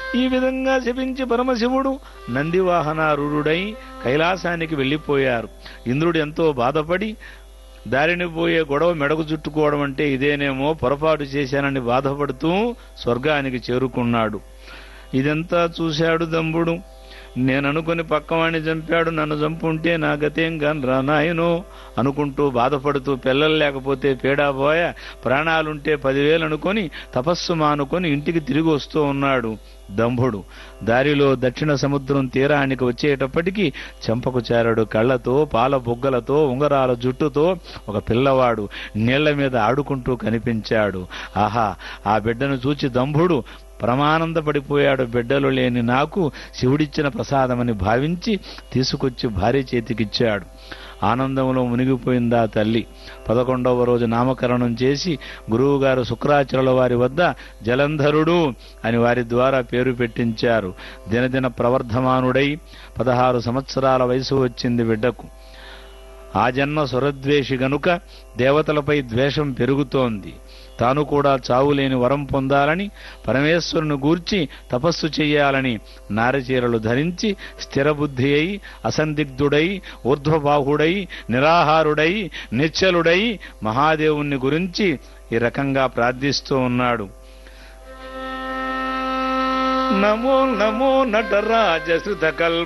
ఈ విధంగా శపించి పరమశివుడు నందివాహనారూఢుడై కైలాసానికి వెళ్లిపోయారు ఇంద్రుడు ఎంతో బాధపడి దారిని పోయే గొడవ మెడకు చుట్టుకోవడం అంటే ఇదేనేమో పొరపాటు చేశానని బాధపడుతూ స్వర్గానికి చేరుకున్నాడు ఇదంతా చూశాడు దంబుడు నేననుకుని పక్కవాణ్ణి చంపాడు నన్ను చంపుంటే నా గతేం గాని రానాయనో అనుకుంటూ బాధపడుతూ పిల్లలు లేకపోతే పేడాపోయ ప్రాణాలుంటే పదివేలు అనుకొని తపస్సు మానుకొని ఇంటికి తిరిగి వస్తూ ఉన్నాడు దంభుడు దారిలో దక్షిణ సముద్రం తీరానికి వచ్చేటప్పటికి చెంపకు చేరాడు కళ్ళతో పాల బుగ్గలతో ఉంగరాల జుట్టుతో ఒక పిల్లవాడు నీళ్ల మీద ఆడుకుంటూ కనిపించాడు ఆహా ఆ బిడ్డను చూచి దంభుడు పరమానందపడిపోయాడు బిడ్డలు లేని నాకు శివుడిచ్చిన ప్రసాదమని భావించి తీసుకొచ్చి భార్య చేతికిచ్చాడు ఆనందంలో మునిగిపోయిందా తల్లి పదకొండవ రోజు నామకరణం చేసి గురువుగారు శుక్రాచార్యుల వారి వద్ద జలంధరుడు అని వారి ద్వారా పేరు పెట్టించారు దినదిన ప్రవర్ధమానుడై పదహారు సంవత్సరాల వయసు వచ్చింది బిడ్డకు ఆ జన్మ సురద్వేషి గనుక దేవతలపై ద్వేషం పెరుగుతోంది తాను కూడా చావులేని వరం పొందాలని పరమేశ్వరుని గూర్చి తపస్సు చెయ్యాలని నారచీరలు ధరించి స్థిరబుద్ధి అయి అసందిగ్ధుడై ఊర్ధ్వబాహుడై నిరాహారుడై నిశ్చలుడై మహాదేవుణ్ణి గురించి ఈ రకంగా ప్రార్థిస్తూ ఉన్నాడు నమో నమో నటరాజ సుత